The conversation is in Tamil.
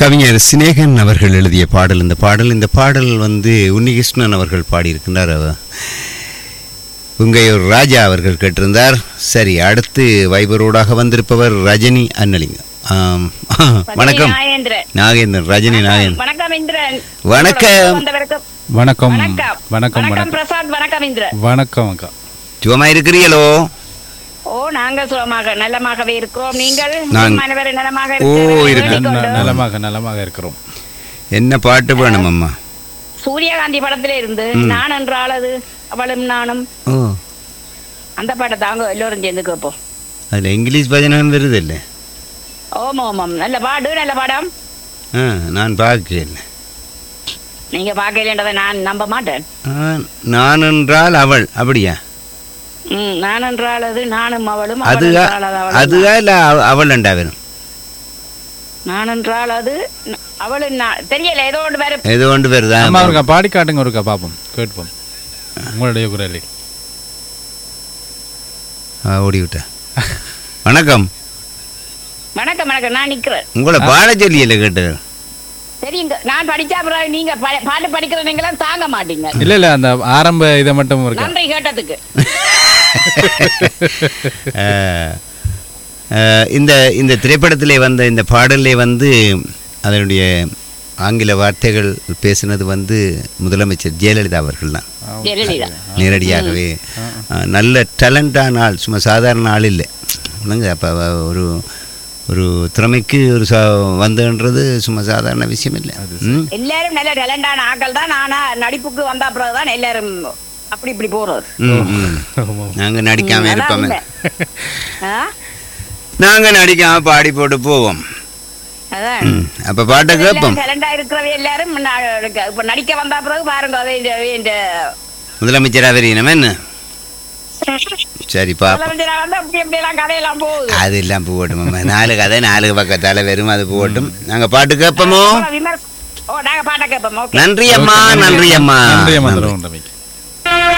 கவிஞர் சினேகன் அவர்கள் எழுதிய பாடல் இந்த பாடல் இந்த பாடல் வந்து உன்னிகிருஷ்ணன் அவர்கள் பாடியிருக்கின்றார் அவ- உங்கையூர் ராஜா அவர்கள் கேட்டிருந்தார் சரி அடுத்து வைபரோடாக வந்திருப்பவர் ரஜினி அன்னலிங்கம் ஆம். வணக்கம் நாகேந்திரன் நாகேந்திரன் ரஜினி நாகேந்திரன் வணக்கம் இந்திரன் வணக்கம். வந்தவருக்கு வணக்கம் வணக்கம் வணக்கம் வணக்கம் வணக்கம் பிரசாத் வணக்கம் இந்திரன் வணக்கம் அக்கா சுகமா இருக்கிறீங்களோ ஓ நாங்க சுகமாக நலமாகவே இருக்கிறோம் நீங்கள் நாங்க- மனைவர் நலமாக ஓ, இருக்கிறீர்கள். இருக்கு. வேண்டிக் ந- கொண்டு. நலமாக நலமாக இருக்கிறோம் என்ன பாட்டு வேணும் அம்மா சூரியகாந்தி படத்துல இருந்து நான் என்றாளது அவளும் நானும் ஓ அந்த பாட்டை தாங்க எல்லோரும் சேர்ந்து கேட்போம் அதில் இங்கிலீஷ் பஜனம் வருது இல்லை ஓம் ஓமம் நல்ல பாடு நல்ல படம் ஆ நான் பார்க்கல நீங்க பார்க்கலன்றதை நான் நம்ப மாட்டேன் ஆ, நான் என்றால் அவள் அப்படியா ம், நான் என்றாளது நானும் அவளும் அவள் அதுகா என்றாளது அவளும் அதுகா இல்லை அவள் ரெண்டா வரும் நான் என்றால் அது ந- அவளு நான் தெரியல ஏதோ ஒன்று வேற ஏதோ ஒன்று வருதா அம்மா ஒருக்கா பாடி காட்டுங்க ஒருக்கா பார்ப்போம் கேட்போம் உங்களுடைய குரலை ஆ, ஓடி விட்டேன் வணக்கம் வணக்கம் வணக்கம் நான் நிக்கிறேன் உங்களை பாட சொல்லியல கேட்டு சரிங்க நான் படிச்சா அப்புறம் நீங்க ப- பாட்டு படிக்கிற நீங்களாம் தாங்க மாட்டீங்க இல்ல இல்ல அந்த ஆரம்ப இதை மட்டும் இருக்கா நன்றி கேட்டதுக்கு ஆ, ஆ, இந்த இந்த திரைப்படத்திலே வந்த இந்த பாடலே வந்து அதனுடைய ஆங்கில வார்த்தைகள் பேசினது வந்து முதலமைச்சர் ஜெயலலிதா அவர்கள் தான் ஜெயலலிதா நேரடியாகவே ஆ, நல்ல டேலண்டான ஆள் சும்மா சாதாரண ஆள் இல்லை இல்லைங்க அப்போ ஒரு ஒரு திறமைக்கு ஒரு சா வந்தன்றது சும்மா சாதாரண விஷயம் இல்லை ம் எல்லாரும் நல்ல டேலண்டான ஆக்கள் தான் ஆனா நடிப்புக்கு வந்த பிறகுதான் எல்லாரும் அப்படி இப்படி போறது ம், ம். நாங்க நடிக்காம அதான் இருப்போமே உண்மை. ஆ? நாங்க நடிக்காம பாடி போட்டு போவோம் அதான் ம். அப்ப பாட்டை கேட்போம் டேலண்டா இருக்கிறவ எல்லாரும் ந- இப்ப நடிக்க வந்த பிறகு பாருங்க அவை இந்த- அவை இந்த முதலமைச்சரா வரையணும் என்ன சரி பாப்போம் முதலமைச்சரா வந்து அப்படி அப்படி எல்லாம் கதையெல்லாம் போகுது அது எல்லாம் போகட்டும் நாலு கதை நாலு பக்கத்தால வெறும் அது போகட்டும் நாங்க பாட்டு கேட்போமோ அப்புறம் விமர்ச- ஓ நாங்க பாட்ட கேட்போம் ஓகே நன்றி அம்மா நன்றி அம்மா நன்றி நன்றி. மந்திரம் உண்டமைக்கு